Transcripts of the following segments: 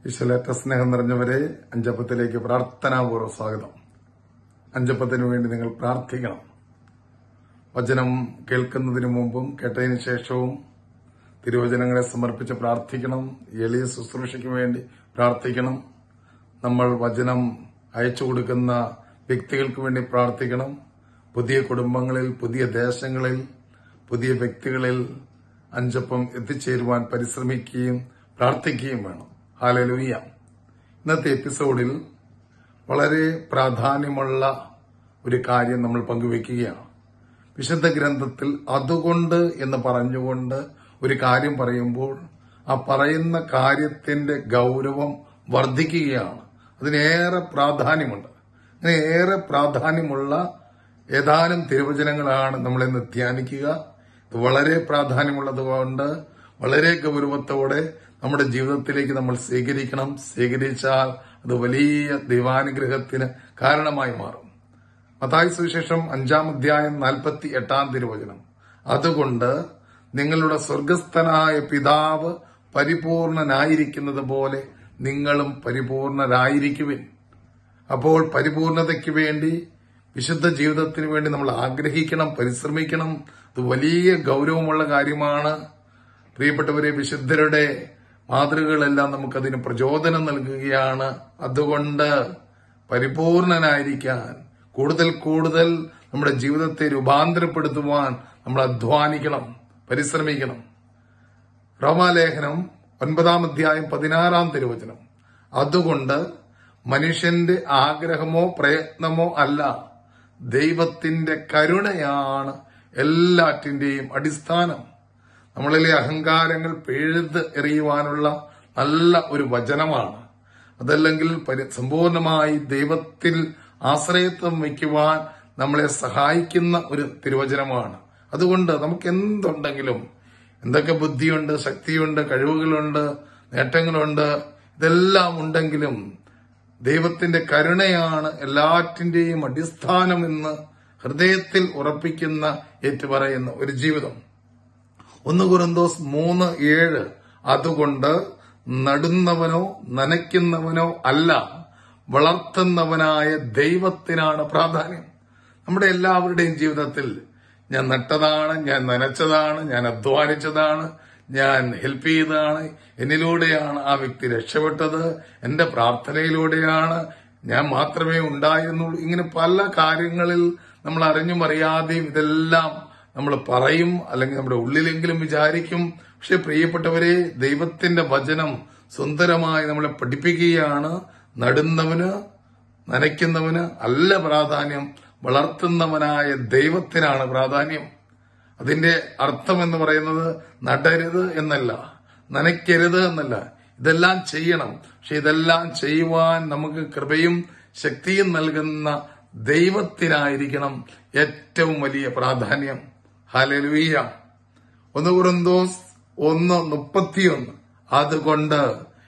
വിശ്വലേറ്റ സ്നേഹം നിറഞ്ഞവരെ അഞ്ചപ്പത്തിലേക്ക് പ്രാർത്ഥനാപൂർവ്വ സ്വാഗതം അഞ്ചപ്പത്തിനു വേണ്ടി നിങ്ങൾ പ്രാർത്ഥിക്കണം വചനം കേൾക്കുന്നതിന് മുമ്പും കേട്ടതിന് ശേഷവും തിരുവചനങ്ങളെ സമർപ്പിച്ച് പ്രാർത്ഥിക്കണം എളിയ ശുശ്രൂഷയ്ക്ക് വേണ്ടി പ്രാർത്ഥിക്കണം നമ്മൾ വചനം അയച്ചു കൊടുക്കുന്ന വ്യക്തികൾക്ക് വേണ്ടി പ്രാർത്ഥിക്കണം പുതിയ കുടുംബങ്ങളിൽ പുതിയ ദേശങ്ങളിൽ പുതിയ വ്യക്തികളിൽ അഞ്ചപ്പം എത്തിച്ചേരുവാൻ പരിശ്രമിക്കുകയും പ്രാർത്ഥിക്കുകയും വേണം ഹാലലുയ്യ ഇന്നത്തെ എപ്പിസോഡിൽ വളരെ പ്രാധാന്യമുള്ള ഒരു കാര്യം നമ്മൾ പങ്കുവെക്കുകയാണ് വിശുദ്ധ ഗ്രന്ഥത്തിൽ അതുകൊണ്ട് എന്ന് പറഞ്ഞുകൊണ്ട് ഒരു കാര്യം പറയുമ്പോൾ ആ പറയുന്ന കാര്യത്തിന്റെ ഗൗരവം വർദ്ധിക്കുകയാണ് അതിനേറെ പ്രാധാന്യമുണ്ട് അങ്ങനെ ഏറെ പ്രാധാന്യമുള്ള ഏതാനും തിരുവചനങ്ങളാണ് നമ്മൾ ഇന്ന് ധ്യാനിക്കുക ഇത് വളരെ പ്രാധാന്യമുള്ളത് കൊണ്ട് വളരെ ഗൗരവത്തോടെ നമ്മുടെ ജീവിതത്തിലേക്ക് നമ്മൾ സ്വീകരിക്കണം സ്വീകരിച്ചാൽ അത് വലിയ ദൈവാനുഗ്രഹത്തിന് കാരണമായി മാറും മത്തായി സുവിശേഷം അഞ്ചാം അധ്യായം നാൽപ്പത്തി എട്ടാം തിരുവചനം അതുകൊണ്ട് നിങ്ങളുടെ സ്വർഗസ്ഥനായ പിതാവ് പരിപൂർണനായിരിക്കുന്നത് പോലെ നിങ്ങളും പരിപൂർണരായിരിക്കുവിൻ അപ്പോൾ പരിപൂർണതയ്ക്ക് വേണ്ടി വിശുദ്ധ ജീവിതത്തിന് വേണ്ടി നമ്മൾ ആഗ്രഹിക്കണം പരിശ്രമിക്കണം അത് വലിയ ഗൗരവമുള്ള കാര്യമാണ് പ്രിയപ്പെട്ടവരെ വിശുദ്ധരുടെ മാതൃകകളെല്ലാം നമുക്കതിന് പ്രചോദനം നൽകുകയാണ് അതുകൊണ്ട് പരിപൂർണനായിരിക്കാൻ കൂടുതൽ കൂടുതൽ നമ്മുടെ ജീവിതത്തെ രൂപാന്തരപ്പെടുത്തുവാൻ നമ്മൾ അധ്വാനിക്കണം പരിശ്രമിക്കണം റോമാലേഖനം ഒൻപതാം അധ്യായം പതിനാറാം തിരുവചനം അതുകൊണ്ട് മനുഷ്യന്റെ ആഗ്രഹമോ പ്രയത്നമോ അല്ല ദൈവത്തിന്റെ കരുണയാണ് എല്ലാറ്റിന്റെയും അടിസ്ഥാനം നമ്മളിലെ അഹങ്കാരങ്ങൾ പിഴുത് എറിയുവാനുള്ള നല്ല ഒരു വചനമാണ് അതല്ലെങ്കിൽ പരി- സമ്പൂർണമായി ദൈവത്തിൽ ആശ്രയത്വം വയ്ക്കുവാൻ നമ്മളെ സഹായിക്കുന്ന ഒരു തിരുവചനമാണ് അതുകൊണ്ട് നമുക്ക് എന്തുണ്ടെങ്കിലും എന്തൊക്കെ ബുദ്ധിയുണ്ട് ശക്തിയുണ്ട് കഴിവുകളുണ്ട് നേട്ടങ്ങളുണ്ട് ഇതെല്ലാം ഉണ്ടെങ്കിലും ദൈവത്തിന്റെ കരുണയാണ് എല്ലാറ്റിന്റെയും അടിസ്ഥാനം എന്ന് ഹൃദയത്തിൽ ഉറപ്പിക്കുന്ന ഏറ്റുപറയുന്ന ഒരു ജീവിതം ഒന്ന് കുറുന്തോസ് മൂന്ന് ഏഴ് അതുകൊണ്ട് നടുന്നവനോ നനയ്ക്കുന്നവനോ അല്ല വളർത്തുന്നവനായ ദൈവത്തിനാണ് പ്രാധാന്യം നമ്മുടെ എല്ലാവരുടെയും ജീവിതത്തിൽ ഞാൻ നട്ടതാണ് ഞാൻ നനച്ചതാണ് ഞാൻ അധ്വാനിച്ചതാണ് ഞാൻ ഹെൽപ്പ് ചെയ്തതാണ് എന്നിലൂടെയാണ് ആ വ്യക്തി രക്ഷപ്പെട്ടത് എന്റെ പ്രാർത്ഥനയിലൂടെയാണ് ഞാൻ മാത്രമേ ഉണ്ടായിരുന്നുള്ളൂ ഇങ്ങനെ പല കാര്യങ്ങളിൽ നമ്മൾ അറിഞ്ഞും അറിയാതെയും ഇതെല്ലാം നമ്മൾ പറയും അല്ലെങ്കിൽ നമ്മുടെ ഉള്ളിലെങ്കിലും വിചാരിക്കും പക്ഷെ പ്രിയപ്പെട്ടവരെ ദൈവത്തിന്റെ വചനം സുന്ദരമായി നമ്മളെ പഠിപ്പിക്കുകയാണ് നടുന്നവന് നനയ്ക്കുന്നവന് അല്ല പ്രാധാന്യം വളർത്തുന്നവനായ ദൈവത്തിനാണ് പ്രാധാന്യം അതിന്റെ അർത്ഥം എന്ന് പറയുന്നത് നടരുത് എന്നല്ല നനയ്ക്കരുത് എന്നല്ല ഇതെല്ലാം ചെയ്യണം പക്ഷെ ഇതെല്ലാം ചെയ്യുവാൻ നമുക്ക് കൃപയും ശക്തിയും നൽകുന്ന ദൈവത്തിനായിരിക്കണം ഏറ്റവും വലിയ പ്രാധാന്യം ഹാലലുയ്യ ഒന്ന് കുറുന്തോസ് ഒന്ന് മുപ്പത്തിയൊന്ന് അതുകൊണ്ട്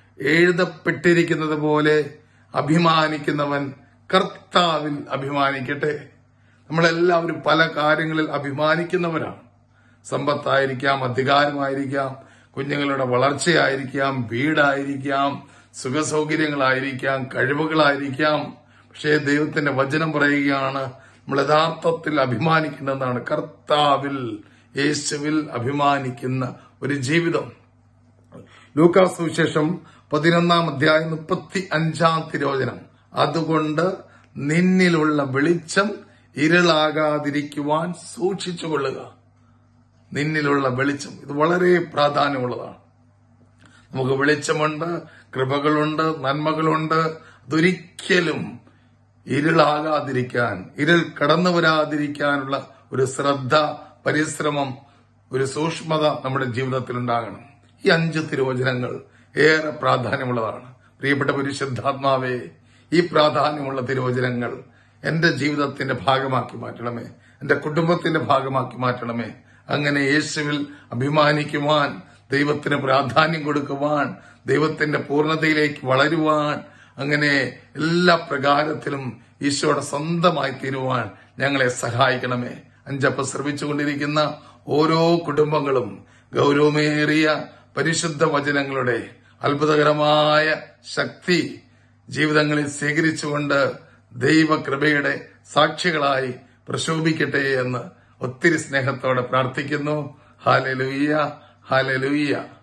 എഴുതപ്പെട്ടിരിക്കുന്നത് പോലെ അഭിമാനിക്കുന്നവൻ കർത്താവിൽ അഭിമാനിക്കട്ടെ നമ്മളെല്ലാവരും പല കാര്യങ്ങളിൽ അഭിമാനിക്കുന്നവരാണ് സമ്പത്തായിരിക്കാം അധികാരമായിരിക്കാം കുഞ്ഞുങ്ങളുടെ വളർച്ചയായിരിക്കാം വീടായിരിക്കാം സുഖസൗകര്യങ്ങളായിരിക്കാം കഴിവുകളായിരിക്കാം പക്ഷേ ദൈവത്തിന്റെ വചനം പറയുകയാണ് നമ്മൾ യഥാർത്ഥത്തിൽ അഭിമാനിക്കേണ്ടതാണ് കർത്താവിൽ യേശുവിൽ അഭിമാനിക്കുന്ന ഒരു ജീവിതം ലൂക്കാസ് സുവിശേഷം പതിനൊന്നാം അധ്യായം മുപ്പത്തി അഞ്ചാം തിരോചനം അതുകൊണ്ട് നിന്നിലുള്ള വെളിച്ചം ഇരുളാകാതിരിക്കുവാൻ സൂക്ഷിച്ചുകൊള്ളുക നിന്നിലുള്ള വെളിച്ചം ഇത് വളരെ പ്രാധാന്യമുള്ളതാണ് നമുക്ക് വെളിച്ചമുണ്ട് കൃപകളുണ്ട് നന്മകളുണ്ട് അതൊരിക്കലും ഇരുളാകാതിരിക്കാൻ ഇരുൾ കടന്നു വരാതിരിക്കാനുള്ള ഒരു ശ്രദ്ധ പരിശ്രമം ഒരു സൂക്ഷ്മത നമ്മുടെ ജീവിതത്തിൽ ഉണ്ടാകണം ഈ അഞ്ച് തിരുവചനങ്ങൾ ഏറെ പ്രാധാന്യമുള്ളതാണ് പ്രിയപ്പെട്ട പരിശുദ്ധാത്മാവേ ഈ പ്രാധാന്യമുള്ള തിരുവചനങ്ങൾ എന്റെ ജീവിതത്തിന്റെ ഭാഗമാക്കി മാറ്റണമേ എന്റെ കുടുംബത്തിന്റെ ഭാഗമാക്കി മാറ്റണമേ അങ്ങനെ യേശുവിൽ അഭിമാനിക്കുവാൻ ദൈവത്തിന് പ്രാധാന്യം കൊടുക്കുവാൻ ദൈവത്തിന്റെ പൂർണ്ണതയിലേക്ക് വളരുവാൻ അങ്ങനെ എല്ലാ പ്രകാരത്തിലും ഈശോയുടെ സ്വന്തമായി തീരുവാൻ ഞങ്ങളെ സഹായിക്കണമേ അഞ്ചപ്പ ശ്രമിച്ചുകൊണ്ടിരിക്കുന്ന ഓരോ കുടുംബങ്ങളും ഗൗരവമേറിയ പരിശുദ്ധ വചനങ്ങളുടെ അത്ഭുതകരമായ ശക്തി ജീവിതങ്ങളിൽ സ്വീകരിച്ചുകൊണ്ട് ദൈവകൃപയുടെ സാക്ഷികളായി പ്രശോഭിക്കട്ടെ എന്ന് ഒത്തിരി സ്നേഹത്തോടെ പ്രാർത്ഥിക്കുന്നു ഹാലലുയ്യ ഹാലലുയ്യ